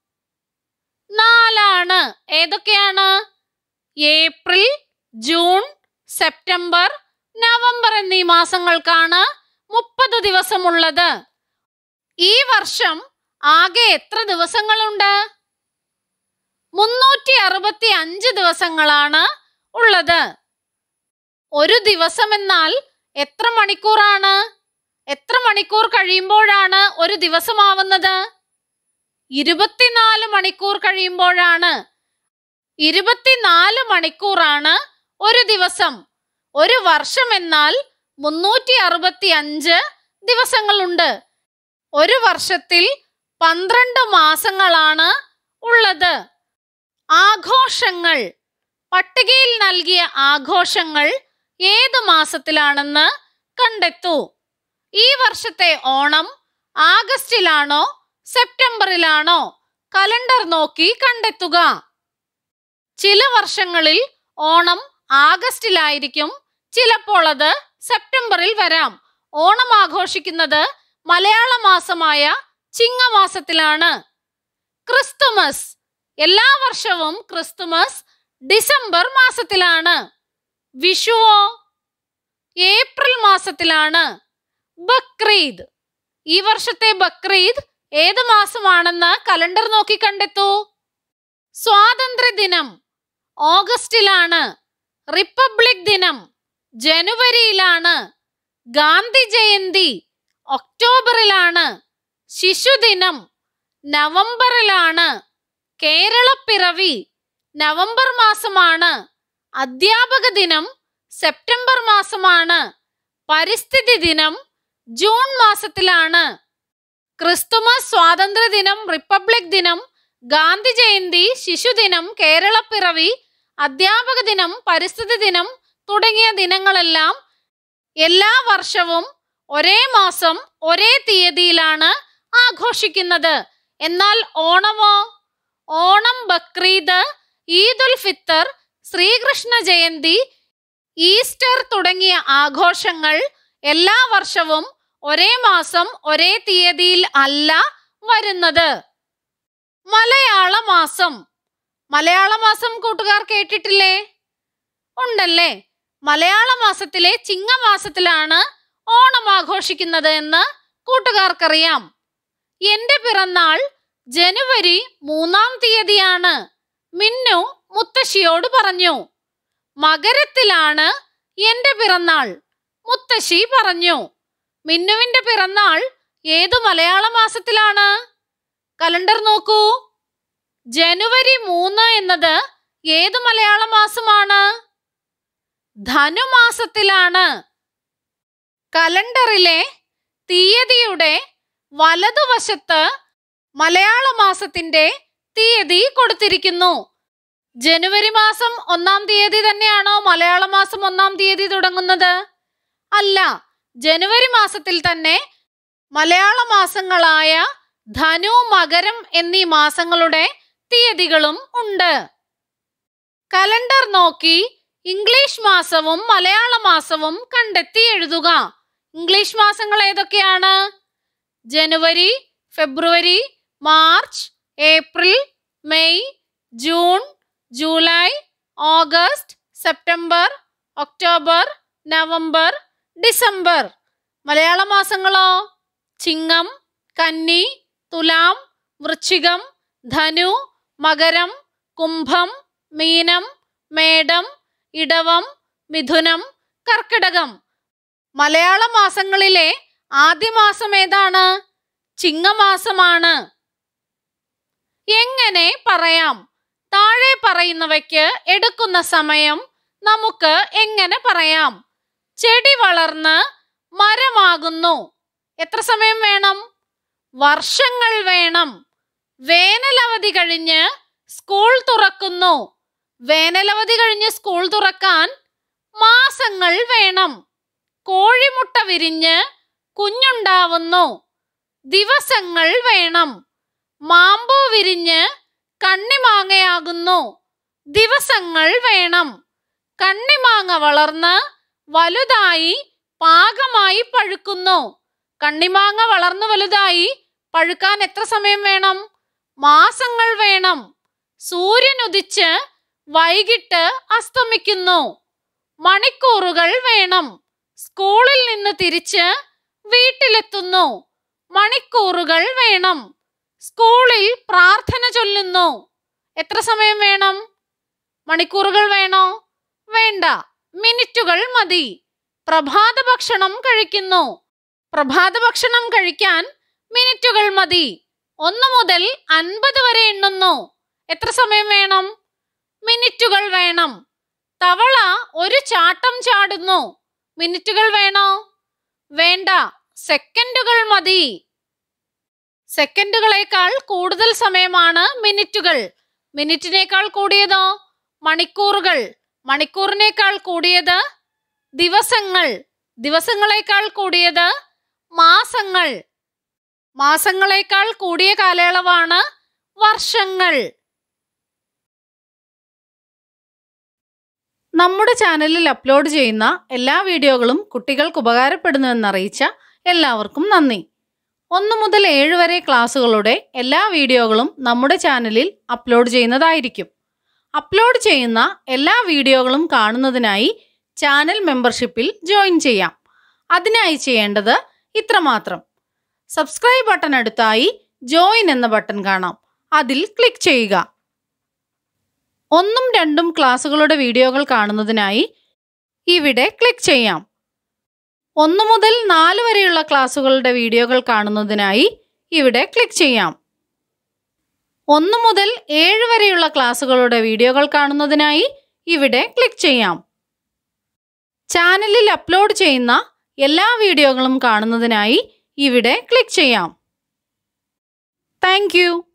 നാലാണ് ഏതൊക്കെയാണ് ഏപ്രിൽ ജൂൺ സെപ്റ്റംബർ നവംബർ എന്നീ മാസങ്ങൾക്കാണ് മുപ്പത് ദിവസമുള്ളത് ഈ വർഷം ആകെ എത്ര ദിവസങ്ങളുണ്ട് മുന്നൂറ്റി അറുപത്തി അഞ്ച് ദിവസങ്ങളാണ് ഉള്ളത് ഒരു ദിവസം എന്നാൽ എത്ര മണിക്കൂറാണ് എത്ര മണിക്കൂർ കഴിയുമ്പോഴാണ് ഒരു ദിവസമാവുന്നത് ഇരുപത്തിനാല് മണിക്കൂർ കഴിയുമ്പോഴാണ് ഇരുപത്തിനാല് മണിക്കൂറാണ് ഒരു ദിവസം ഒരു വർഷം എന്നാൽ മുന്നൂറ്റി അറുപത്തി അഞ്ച് ദിവസങ്ങളുണ്ട് ഒരു വർഷത്തിൽ പന്ത്രണ്ട് മാസങ്ങളാണ് ഉള്ളത് ആഘോഷങ്ങൾ പട്ടികയിൽ നൽകിയ ആഘോഷങ്ങൾ ഏത് മാസത്തിലാണെന്ന് കണ്ടെത്തൂ ഈ വർഷത്തെ ഓണം ആഗസ്റ്റിലാണോ സെപ്റ്റംബറിലാണോ കലണ്ടർ നോക്കി കണ്ടെത്തുക ചില വർഷങ്ങളിൽ ഓണം ആഗസ്റ്റിലായിരിക്കും ചിലപ്പോൾ അത് സെപ്റ്റംബറിൽ വരാം ഓണം ആഘോഷിക്കുന്നത് മലയാള മാസമായ ചിങ്ങമാസത്തിലാണ് ക്രിസ്തുമസ് എല്ലാ വർഷവും ക്രിസ്തുമസ് ഡിസംബർ മാസത്തിലാണ് വിഷുവോ ഏപ്രിൽ മാസത്തിലാണ് ബക്രീദ് ഈ വർഷത്തെ ബക്രീദ് ഏത് മാസമാണെന്ന് കലണ്ടർ നോക്കി കണ്ടെത്തൂ സ്വാതന്ത്ര്യ ദിനം ഓഗസ്റ്റിലാണ് റിപ്പബ്ലിക് ദിനം ജനുവരിയിലാണ് ഗാന്ധി ജയന്തി ഒക്ടോബറിലാണ് ശിശുദിനം നവംബറിലാണ് കേരളപ്പിറവി നവംബർ മാസമാണ് അധ്യാപക ദിനം സെപ്റ്റംബർ മാസമാണ് പരിസ്ഥിതി ദിനം ജൂൺ മാസത്തിലാണ് ക്രിസ്തുമസ് സ്വാതന്ത്ര്യ ദിനം റിപ്പബ്ലിക് ദിനം ഗാന്ധി ജയന്തി ശിശുദിനം കേരളപ്പിറവി അധ്യാപക ദിനം പരിസ്ഥിതി ദിനം തുടങ്ങിയ ദിനങ്ങളെല്ലാം എല്ലാ വർഷവും ഒരേ മാസം ഒരേ തീയതിയിലാണ് ആഘോഷിക്കുന്നത് എന്നാൽ ഓണമോ ഓണം ബക്രീദ് ഈദുൽ ഫിത്തർ ശ്രീകൃഷ്ണ ജയന്തി ഈസ്റ്റർ തുടങ്ങിയ ആഘോഷങ്ങൾ എല്ലാ വർഷവും ഒരേ മാസം ഒരേ തീയതിയിൽ അല്ല വരുന്നത് മലയാള മാസം മലയാള മാസം കൂട്ടുകാർ കേട്ടിട്ടില്ലേ ഉണ്ടല്ലേ മലയാള മാസത്തിലെ ചിങ്ങമാസത്തിലാണ് ഓണം ആഘോഷിക്കുന്നത് എന്ന് കൂട്ടുകാർക്കറിയാം എന്റെ പിറന്നാൾ ജനുവരി മൂന്നാം തീയതിയാണ് മിന്നു മുത്തശ്ശിയോട് പറഞ്ഞു മകരത്തിലാണ് എന്റെ പിറന്നാൾ മുത്തശ്ശി പറഞ്ഞു മിന്നുവിന്റെ പിറന്നാൾ ഏതു മലയാള മാസത്തിലാണ് കലണ്ടർ നോക്കൂ ജനുവരി മൂന്ന് എന്നത് ഏതു മലയാള മാസമാണ് ധനുമാസത്തിലാണ് കലണ്ടറിലെ തീയതിയുടെ വലതുവശത്ത് മലയാള മാസത്തിന്റെ തീയതി കൊടുത്തിരിക്കുന്നു ജനുവരി മാസം ഒന്നാം തീയതി തന്നെയാണോ മലയാള മാസം ഒന്നാം തീയതി തുടങ്ങുന്നത് അല്ല ജനുവരി മാസത്തിൽ തന്നെ മലയാള മാസങ്ങളായ ധനു മകരം എന്നീ മാസങ്ങളുടെ തീയതികളും ഉണ്ട് കലണ്ടർ നോക്കി ഇംഗ്ലീഷ് മാസവും മലയാള മാസവും കണ്ടെത്തി എഴുതുക ഇംഗ്ലീഷ് മാസങ്ങൾ ഏതൊക്കെയാണ് ജനുവരി ഫെബ്രുവരി മാർച്ച് ഏപ്രിൽ മെയ് ജൂൺ ജൂലൈ August September October November December Malayala മാസങ്ങളോ ചിങ്ങം കന്നി തുലാം വൃശ്ചികം ധനു മകരം കുംഭം മീനം മേടം ഇടവം മിഥുനം കർക്കിടകം മലയാള മാസങ്ങളിലെ ആദ്യ മാസം ഏതാണ് ചിങ്ങമാസമാണ് എങ്ങനെ പറയാം താഴെ പറയുന്നവയ്ക്ക് എടുക്കുന്ന സമയം നമുക്ക് എങ്ങനെ പറയാം ചെടി വളർന്ന് മരമാകുന്നു എത്ര സമയം വേണം വർഷങ്ങൾ വേണം വേനലവധി കഴിഞ്ഞ് സ്കൂൾ തുറക്കുന്നു വേനലവധി കഴിഞ്ഞ് സ്കൂൾ തുറക്കാൻ മാസങ്ങൾ വേണം കോഴിമുട്ട വിരിഞ്ഞ് കുഞ്ഞുണ്ടാവുന്നു ദിവസങ്ങൾ വേണം മാമ്പൂ വിരിഞ്ഞ് കണ്ണിമാങ്ങയാകുന്നു ദിവസങ്ങൾ വേണം കണ്ണിമാങ്ങ വളർന്ന് വലുതായി പാകമായി പഴുക്കുന്നു കണ്ണിമാങ്ങ വളർന്നു വലുതായി പഴുക്കാൻ എത്ര സമയം വേണം മാസങ്ങൾ വേണം സൂര്യൻ ഉദിച്ച് വൈകിട്ട് അസ്തമിക്കുന്നു മണിക്കൂറുകൾ വേണം സ്കൂളിൽ നിന്ന് തിരിച്ച് വീട്ടിലെത്തുന്നു മണിക്കൂറുകൾ വേണം സ്കൂളിൽ പ്രാർത്ഥന ചൊല്ലുന്നു എത്ര സമയം വേണം മണിക്കൂറുകൾ വേണോ വേണ്ട മിനിറ്റുകൾ മതി പ്രഭാത ഭക്ഷണം കഴിക്കുന്നു പ്രഭാത ഭക്ഷണം കഴിക്കാൻ മിനിറ്റുകൾ മതി ഒന്ന് മുതൽ അൻപത് വരെ എണ്ണുന്നു എത്ര സമയം വേണം മിനിറ്റുകൾ വേണം തവള ഒരു ചാട്ടം ചാടുന്നു മിനിറ്റുകൾ വേണോ വേണ്ട സെക്കൻഡുകൾ മതി സെക്കൻഡുകളേക്കാൾ കൂടുതൽ സമയമാണ് മിനിറ്റുകൾ മിനിറ്റിനേക്കാൾ കൂടിയതോ മണിക്കൂറുകൾ മണിക്കൂറിനേക്കാൾ കൂടിയത് ദിവസങ്ങൾ ദിവസങ്ങളേക്കാൾ കൂടിയത് മാസങ്ങൾ മാസങ്ങളേക്കാൾ കൂടിയ കാലയളവാണ് വർഷങ്ങൾ നമ്മുടെ ചാനലിൽ അപ്ലോഡ് ചെയ്യുന്ന എല്ലാ വീഡിയോകളും കുട്ടികൾക്ക് ഉപകാരപ്പെടുന്നുവെന്നറിയിച്ച എല്ലാവർക്കും നന്ദി ഒന്ന് മുതൽ ഏഴ് വരെ ക്ലാസ്സുകളുടെ എല്ലാ വീഡിയോകളും നമ്മുടെ ചാനലിൽ അപ്ലോഡ് ചെയ്യുന്നതായിരിക്കും അപ്ലോഡ് ചെയ്യുന്ന എല്ലാ വീഡിയോകളും കാണുന്നതിനായി ചാനൽ മെമ്പർഷിപ്പിൽ ജോയിൻ ചെയ്യാം അതിനായി ചെയ്യേണ്ടത് ഇത്രമാത്രം സബ്സ്ക്രൈബ് ബട്ടൺ അടുത്തായി ജോയിൻ എന്ന ബട്ടൺ കാണാം അതിൽ ക്ലിക്ക് ചെയ്യുക ഒന്നും രണ്ടും ക്ലാസ്സുകളുടെ വീഡിയോകൾ കാണുന്നതിനായി ഇവിടെ ക്ലിക്ക് ചെയ്യാം ഒന്ന് മുതൽ നാല് വരെയുള്ള ക്ലാസ്സുകളുടെ വീഡിയോകൾ കാണുന്നതിനായി ഇവിടെ ക്ലിക്ക് ചെയ്യാം ഒന്ന് മുതൽ ഏഴ് വരെയുള്ള ക്ലാസ്സുകളുടെ വീഡിയോകൾ കാണുന്നതിനായി ഇവിടെ ക്ലിക്ക് ചെയ്യാം ചാനലിൽ അപ്ലോഡ് ചെയ്യുന്ന എല്ലാ വീഡിയോകളും കാണുന്നതിനായി ഇവിടെ ക്ലിക്ക് ചെയ്യാം താങ്ക്